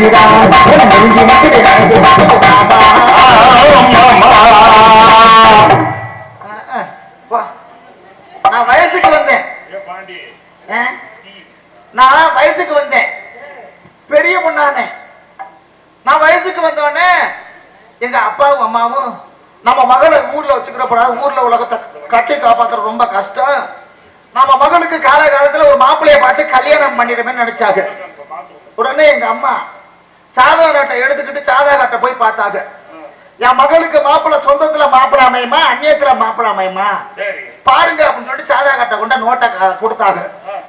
நீதான் உன் நெருங்கி நிற்குது நெருங்கி நிற்குது பாபா அஹ், அஹ், வா. நான் வயசுக்கு வந்தேன் பாண்டி ஆ? நான் வயசுக்கு வந்தேன் பெரிய பொண்ணானே நான் வயசுக்கு வந்தோடனே எங்க அப்பாவும் அம்மாவும் நம்ம மகளை ஊர்ல வச்சுக்கிறப்படாது ஊர்ல உலகத்தை கட்டி காப்பாத்துறது ரொம்ப கஷ்டம் நம்ம மகளுக்கு கால காலத்துல ஒரு மாப்பிள்ளைய பார்த்து கல்யாணம் பண்ணிடுமே நினைச்சாங்க உடனே எங்க அம்மா சாதா நாட்டை எடுத்துக்கிட்டு சாதா காட்டை போய் பார்த்தாங்க என் மகளுக்கு மாப்பிள்ளை சொந்தத்துல மாப்பிள்ளை அமையுமா அந்நியத்துல மாப்பிள்ளை அமையுமா சரி பாருங்க அப்படின்னு சொல்லிட்டு சாதா காட்டை கொண்ட நோட்டை க- கொடுத்தாங்க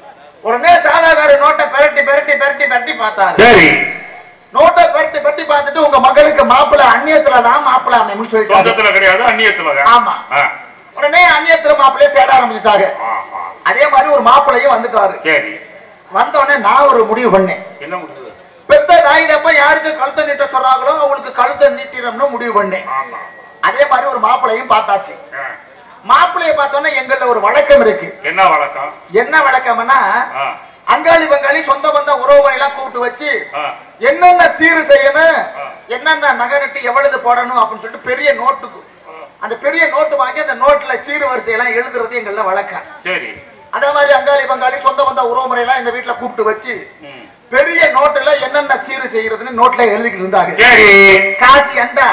உடனே சாதாகார நோட்டை பெரட்டி பெரட்டி பெரட்டி பெரட்டி பார்த்தாரு சரி நோட்டை பெரட்டி பெரட்டி பார்த்துட்டு உங்க மகளுக்கு மாப்பிள்ளை அந்நியத்துல தான் மாப்பிள்ளை அமையும்னு சொல்லிட்டாங்க சொந்தத்துல கிடையாது அந்நியத்துல தான். ஆமா. ஆ. உடனே அந்நியத்துல மாப்பிள்ளைய தேட ஆரம்பிச்சுட்டாங்க ஆஹா. அதே மாதிரி ஒரு மாப்பிள்ளையும் வந்துட்டாரு சரி வந்த உடனே நான் ஒரு முடிவு பண்ணேன் என்ன முடியுது பெத்த நாய் தப்ப யாருக்கு கழுத்தை நீட்ட சொல்றாங்களோ அவங்களுக்கு கழுத்தை நீட்டிடணும்னு முடிவு பண்ணேன் ஆமா அதே மாதிரி ஒரு மாப்பிள்ளையும் பார்த்தாச்சு ஆ. மாப்பிள்ளைய பார்த்தோன்னே எங்கள்ல ஒரு வழக்கம் இருக்கு என்ன வழக்கம் என்ன வழக்கம்னா ஆ. அங்காளி பங்காளி சொந்த பந்த உறவுகளை எல்லாம் கூப்பிட்டு வச்சு ஆ. என்னென்ன சீரு செய்யணும் ஆ. என்னென்ன நகை நட்டு எவ்வளவு போடணும் அப்படின்னு சொல்லிட்டு பெரிய நோட்டுக்கு அந்த பெரிய நோட்டு வாங்கி அந்த நோட்டுல சீரு வரிசையெல்லாம் எழுதுறது எங்கள வழக்கம் சரி அதே மாதிரி அங்காளி பங்காளி சொந்த பந்த உறவுமுறை எல்லாம் எங்க வீட்டுல கூப்பிட்டு வச்சு ம். பெரிய நோட்டுல என்னென்ன சீரு செய்யறதுன்னு நோட்ல எழுதிக்கிட்டு இருந்தாங்க சரி காசி அண்டா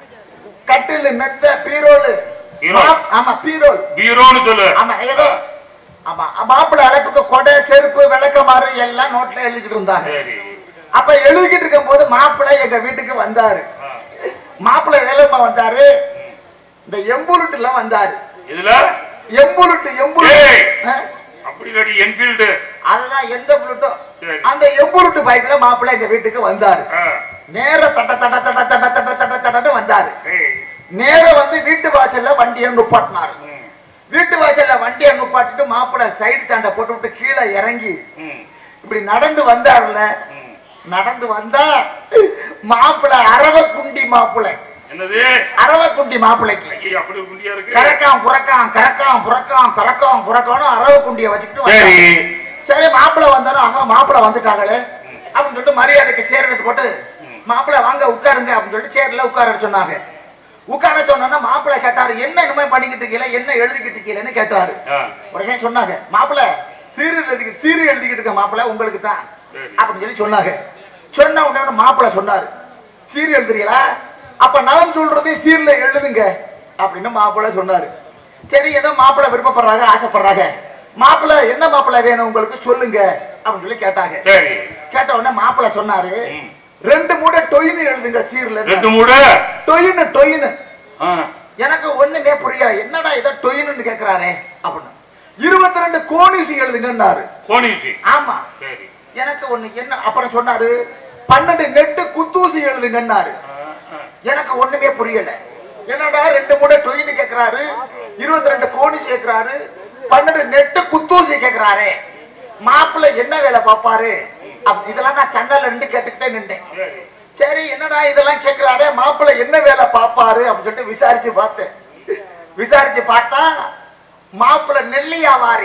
கட்டில் மெத்த பீரோலு பீரோல். மா- ஆமா பீரோல் பீரோன்னு சொல்லு ஆமா ஏதோ ஆமா மாப்பிள்ளை அழைப்புக்கு கொடை செருப்பு விளக்கமாறு எல்லாம் நோட்ல எழுதிக்கிட்டு இருந்தாங்க சரி அப்ப எழுதிக்கிட்டு இருக்கும் போது மாப்பிள்ளை எங்க வீட்டுக்கு வந்தாரு ஆ. மாப்பிள்ளை வேலைமா வந்தாரு இந்த எம்புலுட்டு எல்லாம் வந்தாரு இதுல எம்புலுட்டு எம்புலுட்டு ஏய். ஆ? அப்படி இல்லாட்டி என்ஃபீல்டு அதுதான் எந்த புலுட்டோ சரி. அந்த எம்புலுட்டு பைக்ல மாப்பிள்ளை எங்க வீட்டுக்கு வந்தாரு ஆ. நேர தட்ட தட்ட தட்ட தட்ட தட்ட தட்ட தட்டன்னு வந்தாரு ஏய். நேர வந்து வீட்டு வாசல்ல வண்டியை நுப்பாட்டினாரு ம். வீட்டு வாசல்ல வண்டியை நுப்பாட்டிட்டு மாப்பிள்ளை சைடு சாண்டை போட்டு விட்டு கீழே இறங்கி ம். இப்படி நடந்து வந்தாருல ம். நடந்து வந்தா மாப்பிள்ளை அரவக்குண்டி மாப்பிள்ளை என்னது அரவக்குண்டி மாப்பிள்ளைக்கு ஐயே, அப்படி ஒரு குண்டியா இருக்கு கரக்காம் புறக்காம் கரக்காம் புறக்காம் கரக்காம் புறக்காம்னு அரவக்குண்டிய வச்சுக்கிட்டு சரி வந்தாரு. சரி மாப்பிள்ளை வந்தாலும் ஆஹா மாப்பிள்ளை வந்துட்டாங்களே அப்படின்னு சொல்லிட்டு மரியாதைக்கு சேர் எடுத்து போட்டு மாப்பிள்ளை வாங்க உட்காருங்க அப்படின்னு சொல்லிட்டு சேர்ல உட்கார சொன்னாங்க உட்கார சொன்னா மாப்பிள்ளை கேட்டாரு என்ன இனிமே பண்ணிக்கிட்டு இருக்கீல என்ன எழுதிக்கிட்டு இருக்கீங்கன்னு கேட்டாரு ஆ. உடனே சொன்னாங்க மாப்பிள்ளை சீரு எழுதிக்கிட்டு சீரு எழுதிக்கிட்டு இருக்க மாப்பிள்ளை உங்களுக்கு தான் சரி. அப்படின்னு சொல்லி சொன்னாங்க சொன்ன உடனே மாப்பிள்ளை சொன்னாரு சீரு எழுதுறீங்களா அப்ப நான் சொல்றதையும் சீர்ல எழுதுங்க அப்படின்னு மாப்பிள்ளை சொன்னாரு சரி ஏதோ மாப்பிள்ளை விருப்பப்படுறாங்க ஆசைப்படுறாங்க மாப்பிள்ளை என்ன மாப்பிள்ளை வேணும் உங்களுக்கு சொல்லுங்க அப்படின்னு சொல்லி கேட்டாங்க சரி கேட்ட உடனே மாப்பிள்ளை சொன்னாரு ம். ரெண்டு மூடை டொயின்னு எழுதுங்க சீர்ல ரெண்டு மூடு டொயின்னு டொயின்னு ஆ. எனக்கு ஒண்ணுமே புரியல என்னடா ஏதோ டொயின்னு கேக்குறாரே அப்படின்னு இருபத்தி ரெண்டு கோணிசி எழுதுங்கன்னாரு கோணிசி ஆமா சரி எனக்கு ஒண்ணு என்ன அப்புறம் சொன்னாரு பன்னெண்டு நெட்டு குத்தூசி எழுதுங்கன்னாரு ஆ, ஆ. எனக்கு ஒண்ணுமே புரியல என்னடா ரெண்டு மூடை டொயின்னு கேக்குறாரு இருபத்தி ரெண்டு கோணிசி கேக்குறாரு பன்னெண்டு நெட்டு குத்தூசி கேக்குறாரே மாப்பிள்ளை என்ன வேலை பாப்பாரு அப்ப இதெல்லாம் நான் சன்னல்ல இருந்து கேட்டுக்கிட்டே நின்றேன் சரி சரி என்னடா இதெல்லாம் கேக்குறாரே மாப்பிள்ளை என்ன வேலை பாப்பாரு அப்படின்னு சொல்லிட்டு விசாரிச்சு பார்த்தேன் விசாரிச்சு பார்த்தா மாப்பிள்ளை நெல்லி வியாபாரி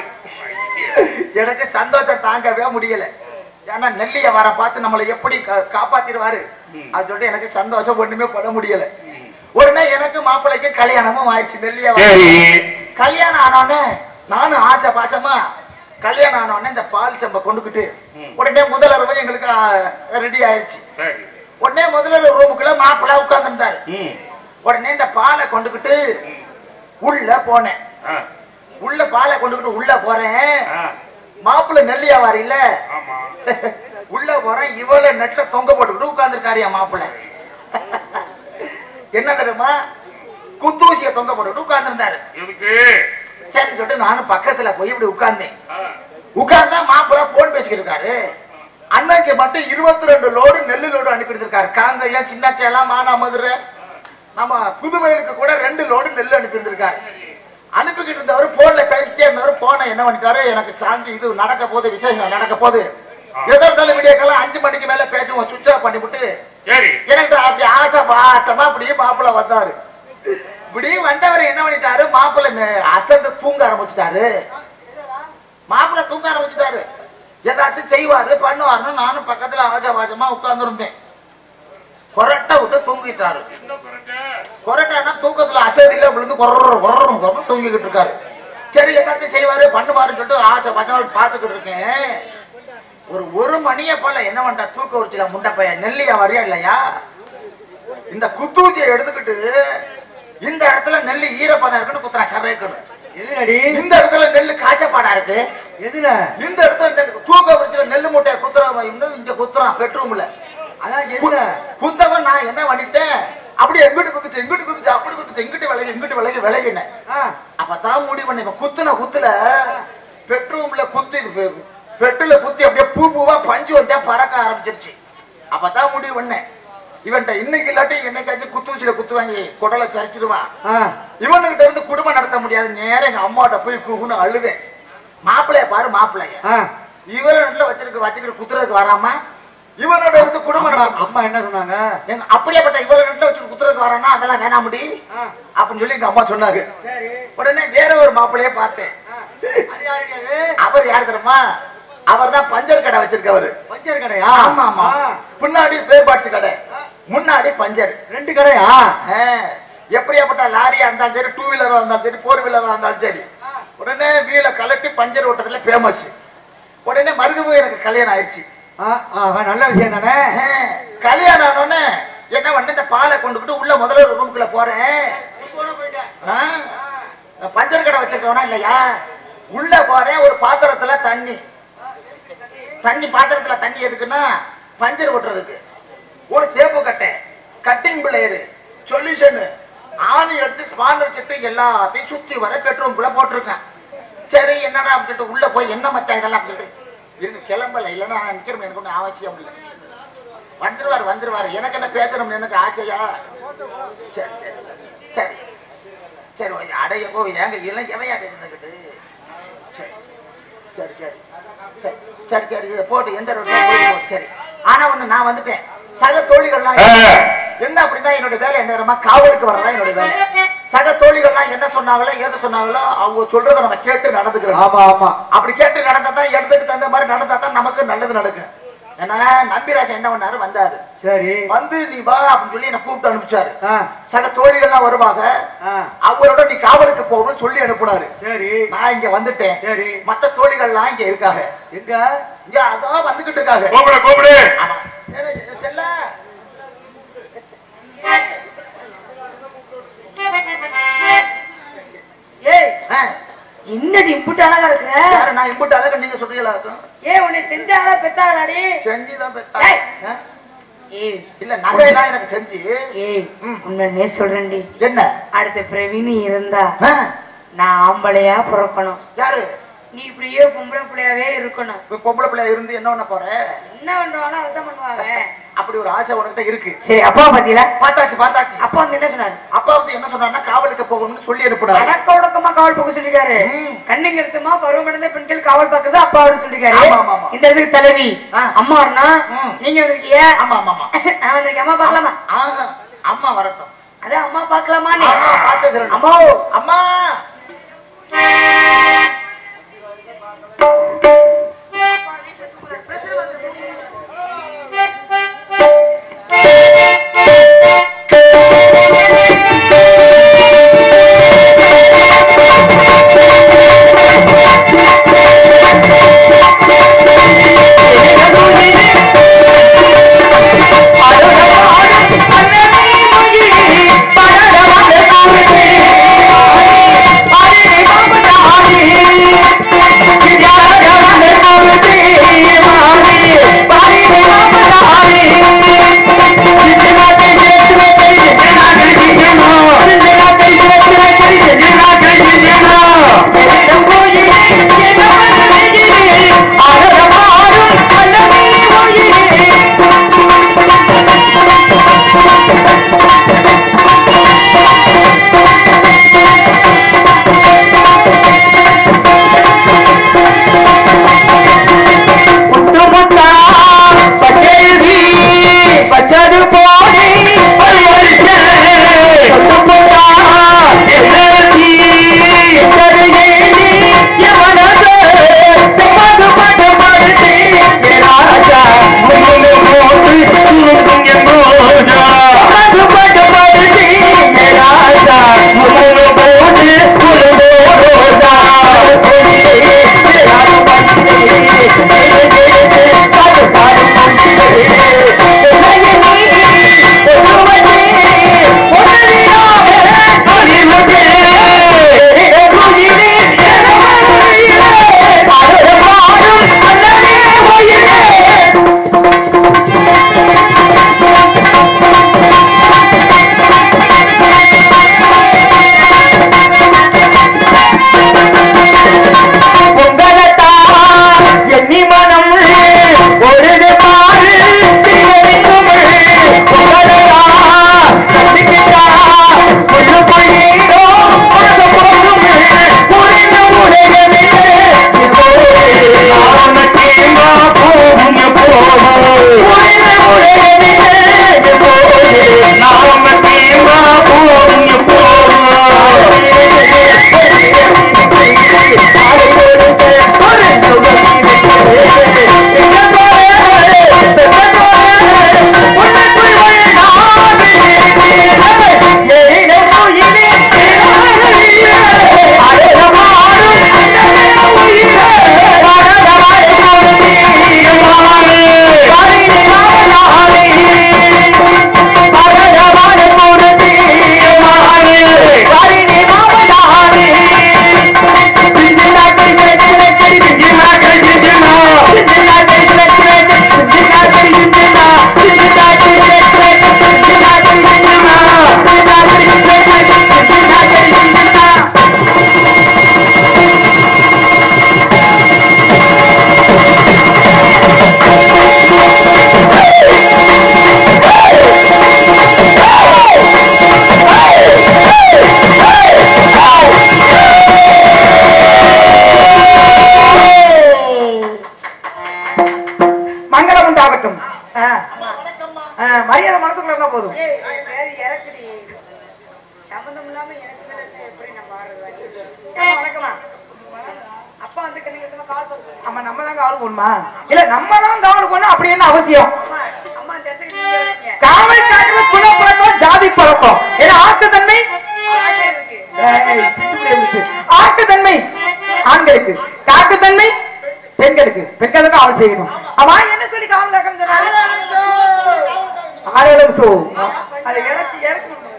எனக்கு சந்தோஷம் தாங்கவே முடியல ஏன்னா நெல்லி வியாபாரம் பார்த்து நம்மளை எப்படி கா- காப்பாத்திடுவாரு அது சொல்லிட்டு எனக்கு சந்தோஷம் ஒண்ணுமே பண்ண முடியல உடனே எனக்கு மாப்பிள்ளைக்கு கல்யாணமும் ஆயிடுச்சு நெல்லி வியாபாரம் சரி கல்யாணம் ஆனோடனே நானும் ஆசை பாசமா கல்யாணம் ஆனோடனே இந்த பால் சம்பை கொண்டுக்கிட்டு ம். உடனே முதலரவு எங்களுக்கு ரெடி ஆயிடுச்சு சரி உடனே முதல்ல ரூமுக்குள்ள மாப்பிள்ளை உட்கார்ந்துருந்தாரு ம் உடனே இந்த பாலை கொண்டுகிட்டு உள்ள போனேன் ஆ. உள்ள பாலை கொண்டுகிட்டு உள்ள போறேன் ஆ. மாப்பிள்ளை நெல்லியா வாரில்ல ஆமா உள்ள போறேன் இவள நெட்ல தொங்க போட்டுக்கிட்டு உட்கார்ந்துருக்காரியா மாப்பிள்ளை என்ன தெரியுமா குத்தூசிய தொங்க போட்டுக்கிட்டு உட்கார்ந்துருந்தாரு எதுக்கு சரின்னு சொல்லிட்டு நானும் பக்கத்துல போய் இப்படி உட்கார்ந்தேன் ஆ. உட்கார்ந்தா மாப்பிள்ளை போன் பேசிக்கிட்டு இருக்காரு அன்னைக்கு மட்டும் இருபத்தி ரெண்டு லோடு நெல்லு லோடு அனுப்பியிருந்திருக்காரு காங்கயம் சின்ன சேலம் மானா மதுரை நம்ம புதுவையிலுக்கு கூட ரெண்டு லோடு நெல் அனுப்பியிருந்திருக்காரு அனுப்பிக்கிட்டு இருந்தவர் போன்ல பேசிட்டே இருந்தவர் போனை என்ன பண்ணிட்டாரு எனக்கு சாந்தி இது நடக்க போகுது விசேஷம் நடக்க போகுது எதோ இருந்தாலும் வீடியோக்கெல்லாம் அஞ்சு மணிக்கு மேல பேசுவோம் சுவிட்ச் ஆஃப் பண்ணிவிட்டு சரி எனக்கு அப்படி ஆசை ஆசமா அப்படியே மாப்பிள்ளை வந்தாரு இப்படி வந்தவர் என்ன பண்ணிட்டாரு மாப்பிள்ளை நெ- அசந்து தூங்க ஆரம்பிச்சிட்டாரு மாப்பிள்ளை தூங்க ஆரம்பிச்சிட்டாரு ஏதாச்சும் செய்வாரு பண்ணுவாருன்னு நானும் பக்கத்துல ஆசை பாசமா உட்கார்ந்துருந்தேன் கொரட்டை விட்டு தூங்கிட்டாரு என்ன குரட்டை? கொரட்டானா தூக்கத்துல அசதியில விழுந்து கொரற கொரணும் கொரணும் தூங்கிக்கிட்டு இருக்காரு சரி ஏதாச்சும் செய்வாரு பண்ணுவாருன்னு சொல்லிட்டு ஆசை பச்சை பார்த்துக்கிட்டு இருக்கேன் ஒரு ஒரு மணிய போல என்ன பண்றா தூக்க உரிச்சுல முண்டை பையன் நெல்லியா வரையா இல்லையா இந்த குத்தூசியை எடுத்துக்கிட்டு இந்த இடத்துல நெல்லு ஈரப்பதம் இருக்குன்னு குத்துறான் சர்வேக்குன்னு எதுலடி இந்த இடத்துல நெல்லு காய்ச்சப்பாடா இருக்கு எதுல இந்த இடத்துல நெல்லு தூக்க உரிச்சுல நெல்லு மூட்டையை குத்துறவன் இன்னும் இங்க குத்துறான் பெட்ரூம்ல அதான் எதுல குத்தவன் நான் என்ன பண்ணிட்டேன் அப்படியே எங்கிட்டு குத்துச்சு எங்கிட்டு குத்துச்சு அப்படி குத்துச்சு எங்கிட்டு விலகி எங்கிட்டு விலகி விலகினேன் ஆ, அப்பதான் முடிவு பண்ண இவன் குத்துன குத்துல பெட்ரூம்ல குத்தி பெட்ரோல குத்தி அப்படியே பூ பூவா பஞ்சு வச்சா பறக்க ஆரம்பிச்சிருச்சு அப்பதான் முடிவு பண்ணேன் இவன்ட்ட இன்னைக்கு இல்லாட்டி என்னைக்காச்சும் குத்து வச்சுல குத்து வாங்கி குடலை சரிச்சிருவான் ஆ, இவனுகிட்ட இருந்து குடும்பம் நடத்த முடியாது நேரம் எங்க அம்மாட்ட போய் குகுன்னு அழுதேன் மாப்பிளைய பாரு மாப்பிளைய ஆ. இவன் வச்சிருக்க வச்சுக்கிட்டு குத்துறதுக்கு வராம இவனோட இருந்து குடும்பம் அம்மா நடத்த அம்மா என்ன சொன்னாங்க எங்க அப்படியேப்பட்ட இவ்வளவு இடத்துல வச்சு குத்துறதுக்கு வரானா அதெல்லாம் வேணாம் முடி ஆ, அப்படின்னு சொல்லி எங்க அம்மா சொன்னாங்க சரி உடனே வேற ஒரு மாப்பிளைய பார்த்தேன் ஆ, அது யாருடி அது அவர் யார் தெரியுமா அவர் தான் பஞ்சர் கடை வச்சிருக்கவரு பஞ்சர் கடையா ஆமா ஆமா ஆ, பின்னாடி ஸ்பேர் பார்ட்ஸ் கடை முன்னாடி பஞ்சர் ரெண்டு கடையா ஆ, எப்படியாப்பட்ட லாரியா இருந்தாலும் சரி டூ வீலரா இருந்தாலும் சரி ஃபோர் வீலரா இருந்தாலும் சரி உடனே வீல கலட்டி பஞ்சர் ஓட்டத்துல ஃபேமஸ் உடனே மருகமும் எனக்கு கல்யாணம் ஆயிடுச்சு ஆ, ஆஹா, நல்ல விஷயம் தானே ஆ, கல்யாணம் ஆனோடனே என்ன பண்ண இந்த பாலை கொண்டுகிட்டு உள்ள முதல்ல ஒரு ரூமுக்குள்ள போறேன் ஆ, நான் பஞ்சர் கடை வச்சிருக்கவனா இல்லையா உள்ள போறேன் ஒரு பாத்திரத்துல தண்ணி தண்ணி பாத்திரத்துல தண்ணி எதுக்குன்னா பஞ்சர் ஓட்டுறதுக்கு ஒரு தேப்பு கட்டை கட்டிங் பிளேயரு சொல்யூஷன் ஆணி எடுத்து ஸ்பானர் செட்டு எல்லாத்தையும் சுத்தி வர பெட்ரூம்குள்ள போட்டிருக்கேன் சரி என்னடா அப்படின்ட்டு உள்ள போய் என்ன மச்சான் இதெல்லாம் அப்படின்ட்டு இருக்கு கிளம்பல இல்லைன்னா நான் நிக்கிறேன் எனக்கு ஒன்றும் அவசியம் இல்லை வந்துருவாரு வந்துருவாரு எனக்கு என்ன பேசணும்னு எனக்கு ஆசையா சரி சரி சரி சரி ஓய், அடைய போ ஏங்க இல்லை எவையா பேசுனதுக்கிட்டு சரி சரி சரி சரி சரி சரி இதை போட்டு எந்த ரோட்ல போய் சரி ஆனா ஒண்ணு நான் வந்துட்டேன் சக தோழிகள்லாம் ஆ. என்ன அப்படின்னா என்னோட வேலை என்ன தெரியுமா காவலுக்கு வரதான் என்னோட வேலை சக தோழிகள்லாம் என்ன சொன்னாங்களோ ஏத சொன்னாங்களோ அவங்க சொல்றதை நம்ம கேட்டு நடந்துக்கிறோம் ஆமா ஆமா அப்படி கேட்டு நடந்தா தான் இடத்துக்கு தகுந்த மாதிரி நடந்தா தான் நமக்கு நல்லது நடக்கும் ஏன்னா நம்பிராஜன் என்ன பண்ணாரு வந்தாரு சரி வந்து நீ வா அப்படின்னு சொல்லி என்ன கூப்பிட்டு அனுப்பிச்சாரு ஆ, சக தோழிகள்லாம் வருவாங்க ஆ, அவரோட நீ காவலுக்கு போகணும்னு சொல்லி அனுப்புனாரு சரி நான் இங்க வந்துட்டேன் சரி மத்த தோழிகள்லாம் இங்க இருக்காங்க எங்க இங்க அதான் வந்துகிட்டு இருக்காங்க கூப்பிடு கூப்பிடு ஆமா ஏலே, செல்ல. ஏய் ஆ, என்னடி இம்புட்டு அழகா இருக்கிற யாரு நான் இம்புட்டு அழகு நீங்க சொல்றீங்களா இருக்கும் ஏய் உன்னை செஞ்சாங்களா பெத்தாங்களாடி செஞ்சுதான் பெத்தா ஏய். ஆ? ஏய் இல்ல நகையெல்லாம் எனக்கு செஞ்சு ஏய் ம். உண்மையே சொல்றேன்டி என்ன அடுத்த பிரவீன் இருந்தா ஆ, நான் ஆம்பளையா பிறக்கணும் யாரு நீ இப்படியே பொம்பளை பிள்ளையாவே இருக்கணும் இப்ப பொம்பளை பிள்ளைய இருந்து என்ன பண்ண போற என்ன பண்றாங்களோ அதான் பண்ணுவாங்க அப்படி ஒரு ஆசை உனக்கிட்ட இருக்கு சரி அப்பா பாத்தீங்களா பார்த்தாச்சு பார்த்தாச்சு அப்பா வந்து என்ன சொன்னாரு அப்பா வந்து என்ன சொன்னாருன்னா காவலுக்கு போகணும்னு சொல்லி அனுப்புனாரு அடக்க ஒடுக்கமா காவல் பார்க்க சொல்லிருக்காரு ம். கண்ணு நிறுத்தமா பருவமடைந்த பெண்கள் காவல் பார்க்கறது அப்பா அப்படின்னு சொல்லிருக்காரு ஆமா, ஆமா, ஆமா. இந்த இதுக்கு தலைவி ஆ. அம்மா வரனா ம். நீங்க வந்திருக்கீங்க ஆமா ஆமா ஆமா நான் வந்திருக்கேன் அம்மா பார்க்கலாமா ஆஹா, அம்மா வரட்டும் அதான் அம்மா பார்க்கலாமா நீ ஆமா, பார்த்துக்கிறேன். அம்மா அம்மா அருள் மனசுக்குள்ள இருந்தா போதும் ஏய், என் பேரு இறக்குடி. சம்மந்தம் இல்லாம எனக்கு மேல இருந்தா எப்படி நம்ம ஆடுறது? சரி, வணக்கம்மா. அப்பா வந்து கண்ணுக்கு கால் பண்ண சொல்லு. ஆமா நம்ம தான் காவல் போடணுமா இல்ல நம்ம தான் காவல் போடணும் அப்படி என்ன அவசியம் அம்மா, அம்மா இந்த இடத்துக்கு நீங்க வரீங்க. காவல் காட்டுறது குல பழக்கம் ஜாதி பழக்கம் ஏன்னா ஆக்குத்தன்மை ஆட்டே இருக்கு. ஏய், பிச்சுக்குடி இருந்துச்சு. ஆக்குத்தன்மை ஆண்களுக்கு காக்குத்தன்மை பெண்களுக்கு பெண்களுக்கு காவல் செய்யணும் ஆமா என்ன சொல்லி காவல் காக்கணும் சொன்னாரு? ஆடலும் சோ அதை இறக்கி இறக்கி விடணும்.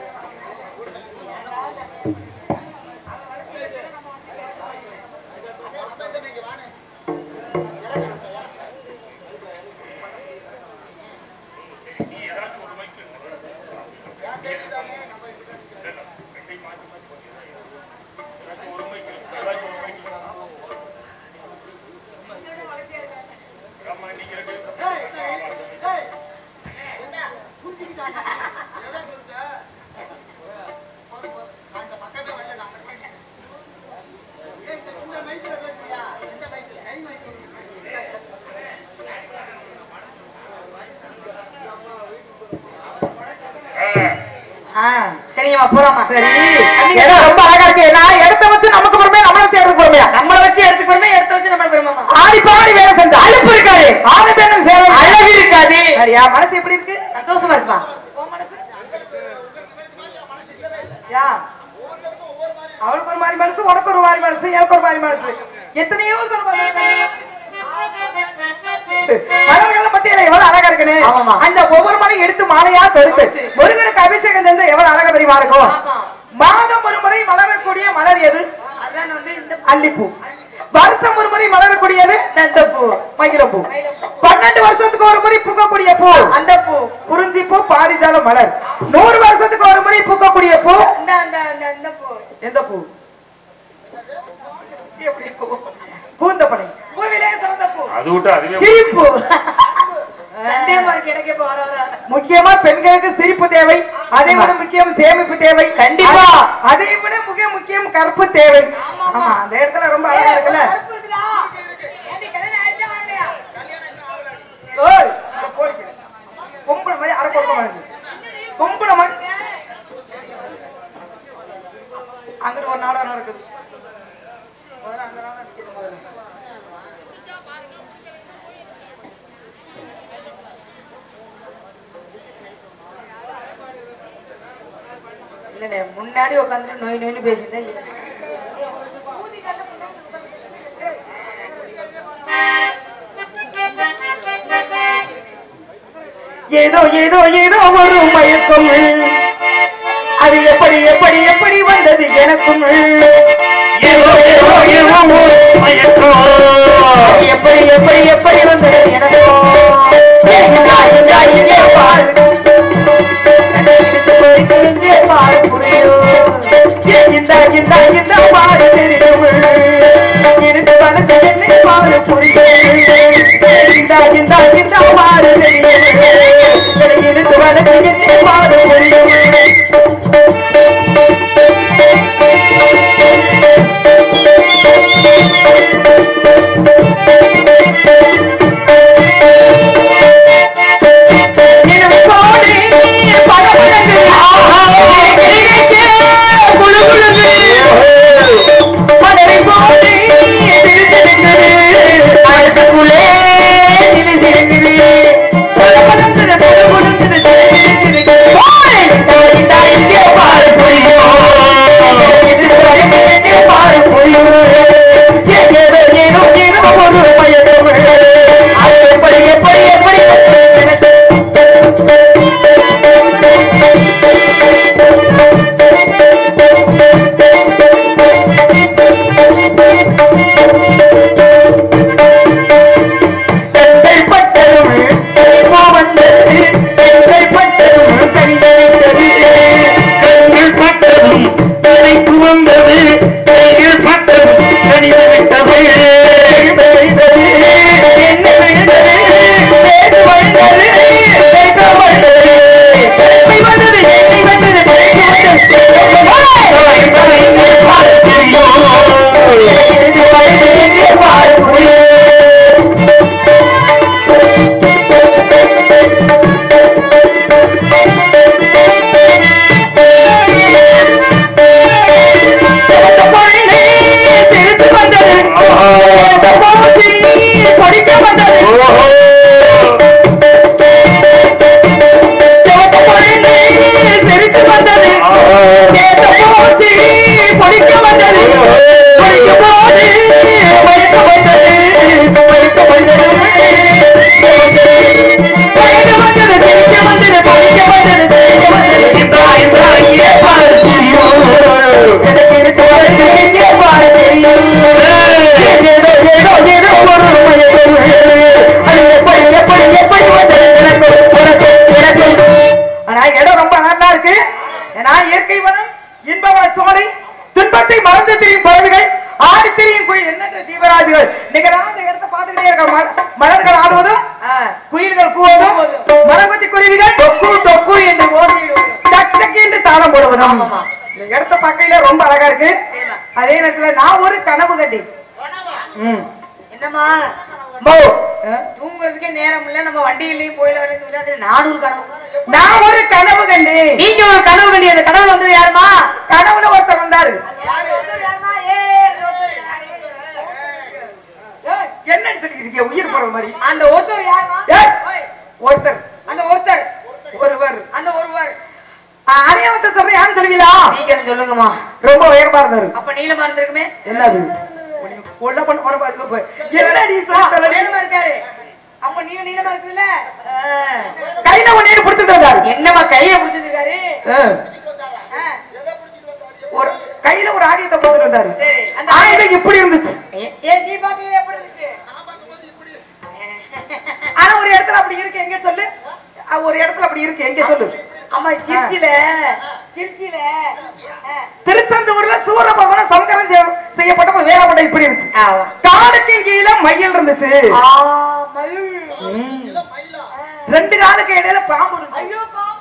ஆ, சரிங்கம்மா போலாமா சரி இடம் ரொம்ப அழகா இருக்கு நான் இடத்த வச்சு நமக்கு பொறுமையா நம்மள சேர்த்து பொறுமையா நம்மள வச்சு எடுத்துக்கு வருமே எடுத்து வச்சு நம்ம பெருமாமா ஆடி பாடி வேலை செஞ்ச அழுப்பு இருக்காது ஆணு பெண்ணும் சேர அழகு இருக்காது சரியா மனசு எப்படி இருக்கு சந்தோஷமா இருப்பான் யா அவளுக்கு ஒரு மாதிரி மனசு உனக்கு ஒரு மாதிரி மனசு எனக்கு ஒரு மாதிரி மனசு எத்தனையோ சொல்லுவாங்க மலர்கள் மத்தியில எவ்வளவு அழகா இருக்குன்னு ஆமாமா. அந்த ஒவ்வொரு மணி எடுத்து மாலையா தொடுத்து முருகனுக்கு அபிஷேகம் செஞ்சு எவ்வளவு அழகா தெரியுமா இருக்கும் ஆமா. மாதம் ஒரு முறை மலரக்கூடிய மலர் எது அதான் வந்து இந்த அல்லிப்பூ வருஷம் ஒரு முறை மலரக்கூடியது இந்த பூ மகிழப்பூ பன்னெண்டு வருஷத்துக்கு ஒரு முறை பூக்கக்கூடிய பூ அந்த பூ குறிஞ்சி பூ பாரிஜாத மலர் நூறு வருஷத்துக்கு ஒரு முறை பூக்கக்கூடிய பூ இந்த அந்த அந்த இந்த பூ எந்த பூ எப்படி பூ கூந்தப்பனை பூவிலே சிறந்த பூ அது விட்டு அதுவே சிரிப்பு சந்தேகமா இருக்கு எனக்கு இப்ப வர வர முக்கியமா பெண்களுக்கு சிரிப்பு தேவை அதை விட முக்கியம் சேமிப்பு தேவை கண்டிப்பா. அதை விட மிக முக்கியம் கற்பு தேவை ஆமா அந்த இடத்துல ரொம்ப அழகா இருக்குல்ல ஓய், இங்க போடிக்க. பொம்பளை மாதிரி அடக்க கொடுக்க மாட்டேங்குது பொம்பளை மாதிரி அங்கிட்டு ஒரு நாடகம் நடக்குது முதல்ல அந்த நாடகம் நிக்குது முதல்ல. இல்லண்ணே முன்னாடி உட்காந்துட்டு நோய் நோய்னு பேசிட்டு ஏதோ ஏதோ ஏதோ ஒரு மயக்கம் அது எப்படி எப்படி எப்படி வந்தது எனக்கும் ஏதோ ஏதோ ஏதோ ஒரு மயக்கம். அது எப்படி எப்படி எப்படி வந்தது எனக்கும் இந்தா, இந்தா, இங்கே பாரு. என்னை இழுத்து போய் இங்கே பாரு புரியும். இந்தா, இந்தா, இந்தா பாரு தெரியும். இழுத்து வளைச்சு என்னை பாரு புரியும். இந்தா, இந்தா, இந்தா பாரு தெரியும். என்னை இழுத்து வளைச்சு என்னை பாரு புரியும். இனம் கோடி படபடங்கு. கிளிகிளிக்கு குளுகுளுங்கு. மலரை போடி திருத்திருங்குது. மனசுக்குள்ளே சிலு சிலுங்குது. படபடங்குது, படபடங்குது, சிலு சிலுங்குது. இடம் ரொம்ப நல்லா இருக்கு ஏன்னா இயற்கை வனம் இன்பவன சோலை துன்பத்தை மறந்து திரியும் பறவைகள் ஆடி திரியும் குயில் எண்ணற்ற தீவராஜிகள் நீங்க தான் அந்த இடத்தை பார்த்துக்கிட்டே இருக்க மல- மலர்கள் ஆடுவதும் ஆ, குயில்கள் கூவதும் மரங்கொத்தி குருவிகள் டொக்கு டொக்கு என்று ஓடிடுவதும் டக் டக் என்று தாளம் போடுவதும் இந்த இடத்த பார்க்கையில ரொம்ப அழகா இருக்கு அதே நேரத்துல நான் ஒரு கனவு கண்டேன் ம். என்னம்மா போ. ஆ? தூங்குறதுக்கே நேரம் இல்ல நம்ம வண்டியிலயும் போயில வரது நானூறு கனவு நான் ஒரு கனவு கண்டேன் நீங்க ஒரு கனவு கண்டி அந்த கனவு வந்தது யாருமா கனவுல ஒருத்தர் வந்தாரு ஏய், என்ன சொல்லிட்டு இருக்கீங்க உயிர் போற மாதிரி அந்த ஒருத்தர் யாருமா ஏய், ஓய், ஒருத்தர் அந்த ஒருத்தர் ஒருவர் அந்த ஒருவர் அடையாளத்தை சொல்றேன் யாருன்னு சொல்லுவீங்களா சீக்கிரம் சொல்லுங்கம்மா ரொம்ப உயர்மா இருந்தாரு அப்ப நீளமா இருந்திருக்குமே என்னது உள்ள பண்ண போற பாத்து போய் என்னடி சொல்ல நீளமா இருக்காரு அப்ப நீள நீளமா இருக்குதுல்ல கையில ஒண்ணு புடிச்சிட்டு வந்தாரு என்னம்மா கைய பிடிச்சிருக்காரு ஆ, ஒரு கையில ஒரு ஆயுதத்தை புடிச்சிட்டு வந்தாரு சரி அந்த ஆயுதம் இப்படி இருந்துச்சு ஏன் நீ பாக்கல எப்படி இருந்துச்சு ஆனா ஒரு இடத்துல அப்படி இருக்கு எங்க சொல்லு ஆ, ஒரு இடத்துல அப்படி இருக்கு எங்க சொல்லு அம்மா சிரிச்சில சிரிச்சில திருச்செந்தூர்ல சூரபகவான சமகாரம் செய்ய- செய்யப்பட்ட வேலைப்பட்ட இப்படி இருந்துச்சு காலுக்கு கீழே மயில் இருந்துச்சு ம். ரெண்டு காலுக்கு இடையில பாம்பு இருந்துச்சு ஐயோ பாபு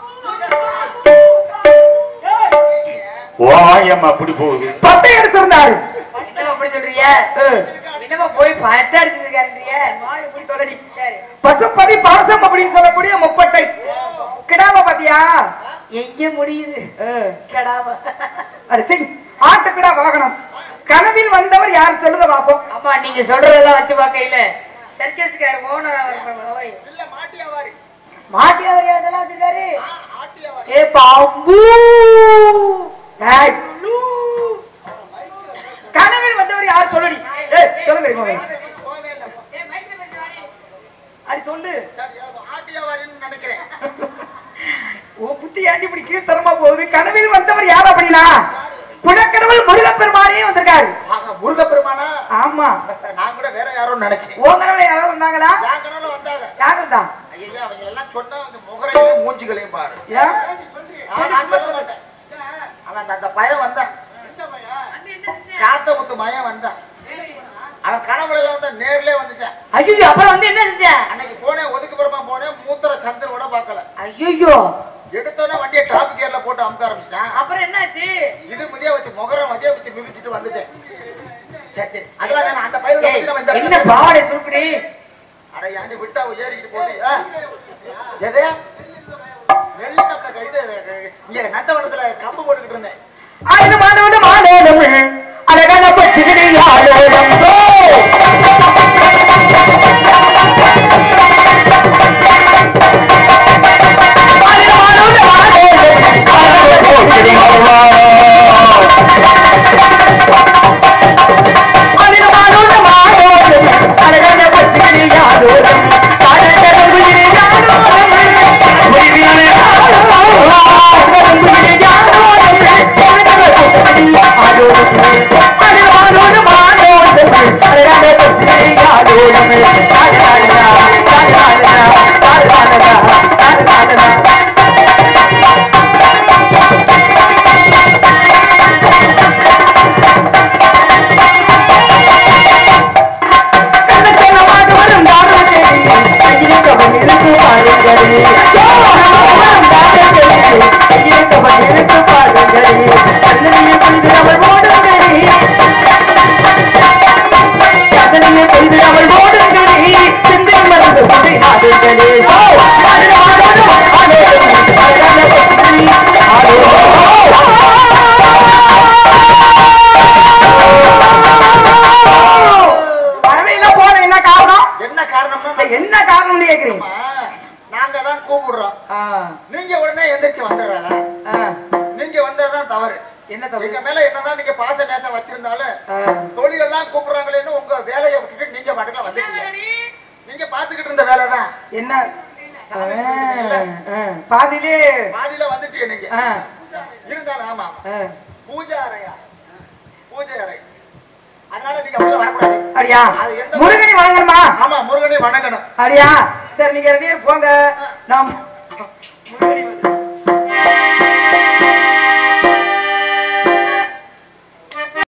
ஓயம் அப்படி போகுது பட்டை எடுத்திருந்தாரு என்னம்மா அப்படி சொல்றீங்க ஆ. என்னம்மா போய் பட்ட அடிச்சிருக்காருன்றீங்க வாய் இப்படி தொலைடி. சரி பசுப்பதி பாசம் அப்படின்னு சொல்லக்கூடிய முப்பட்டை கிடாம பாத்தியா எங்க முடியுது ஆ. கெடாம அடிச்சு ஆட்டுக்கிடா வாகனம் கனவில் வந்தவர் யார் சொல்லுங்க பாப்போம் அம்மா நீங்க சொல்றதெல்லாம் வச்சு பார்க்கையில சர்க்கஸ்கார ஓனர் மாட்டியாவர் அதெல்லாம் வச்சிருக்காரு ஏ பாம்பு ஏய். கனவில் வந்தவர் யார் சொல்லுடி ஏய், சொல்லுங்க இவங்க. அடி சொல்லு நினைக்கிறேன் உன் புத்தி ஏண்டி இப்படி கீழ்த்தரமா போகுது கனவில் வந்தவர் யார் அப்படின்னா குலக்கடவுள் முருகப்பெருமானே வந்திருக்காரு ஆக, முருகப்பெருமானா ஆமா நான் கூட வேற யாரோ நினைச்சேன் உன் கனவுல யாராவது வந்தாங்களா என் கனவுல வந்தாங்க யார் வந்தா ஐயா அவங்க எல்லாம் சொன்னா அவங்க முகரையும் மூஞ்சிகளையும் பாரு ஏன் ஆ, நான் சொல்ல மாட்டேன் அவன் அந்த- அந்த பையன் வந்தான் காத்தமுத்து மயன் வந்தான் அவன் கனவுல எல்லாம் வந்தா நேர்லயே வந்துட்டான் ஐயோ அப்புறம் வந்து என்ன செஞ்ச அன்னைக்கு போனேன் ஒதுக்குப்புறமா போனேன் மூத்திர சந்திர கூட பார்க்கல ஐயோ எடுத்தோன்னே வண்டியை டிராபிக் ஏர்ல போட்டு அமுக்க ஆரம்பிச்சான் அப்புறம் என்னாச்சு இது மிதிய வச்சு முகரம் மதிய வச்சு மிதிச்சிட்டு வந்துட்டேன் சரி சரி அதெல்லாம் வேணாம் அந்த பயில ஏய், பத்தி நம்ம இந்த என்ன பாவாடை சுருக்குடி அட ஏண்டி விட்டா அவ ஏறிக்கிட்டு போகுது ஆ? எது நெல்லிக்கப்ப இது இங்க நந்தவனத்துல கம்பு போட்டுக்கிட்டு இருந்தேன் ஆயில மாணவன் மாணவன் அழகான பச்சுகிரி ஆலோலம் அழகான பச்சுகிரி ஆலோலம் அழகான பச்சுகிரி பறவையில போன என்ன காரணம் என்ன காரணம்னா இல்ல, என்ன காரணம்னு கேக்குறீங்க நம்ம நாங்க தான் கூப்பிடுறோம் ஆ, நீங்க உடனே எந்திரிச்சு வந்துடுறல ஆ, நீங்க வந்ததுதான் தவறு என்ன தப்பு எங்க மேல என்னதான் நீங்க பாச நேசம் வச்சிருந்தாலும் ஆ, தொழிலெல்லாம் கூப்பிடுறாங்களேன்னு உங்க வேலையை விட்டுட்டு நீங்க பாட்டுக்கு வந்துட்டீங்க நீங்க பாத்துக்கிட்டு இருந்த வேலைதான் என்ன ஆ, ஆ, பாதியிலே பாதியில வந்துட்டீங்க நீங்க ஆ, இருந்தாலும் ஆமா ஆ. பூஜை அறையா பூஜை அறை அதனால நீங்க உள்ள வரக்கூடாது அப்படியா அது எந்த- முருகனை வணங்கணுமா ஆமா முருகனை வணங்கணும் அப்படியா சரி நீங்க ரெண்டு பேரும் போங்க நான்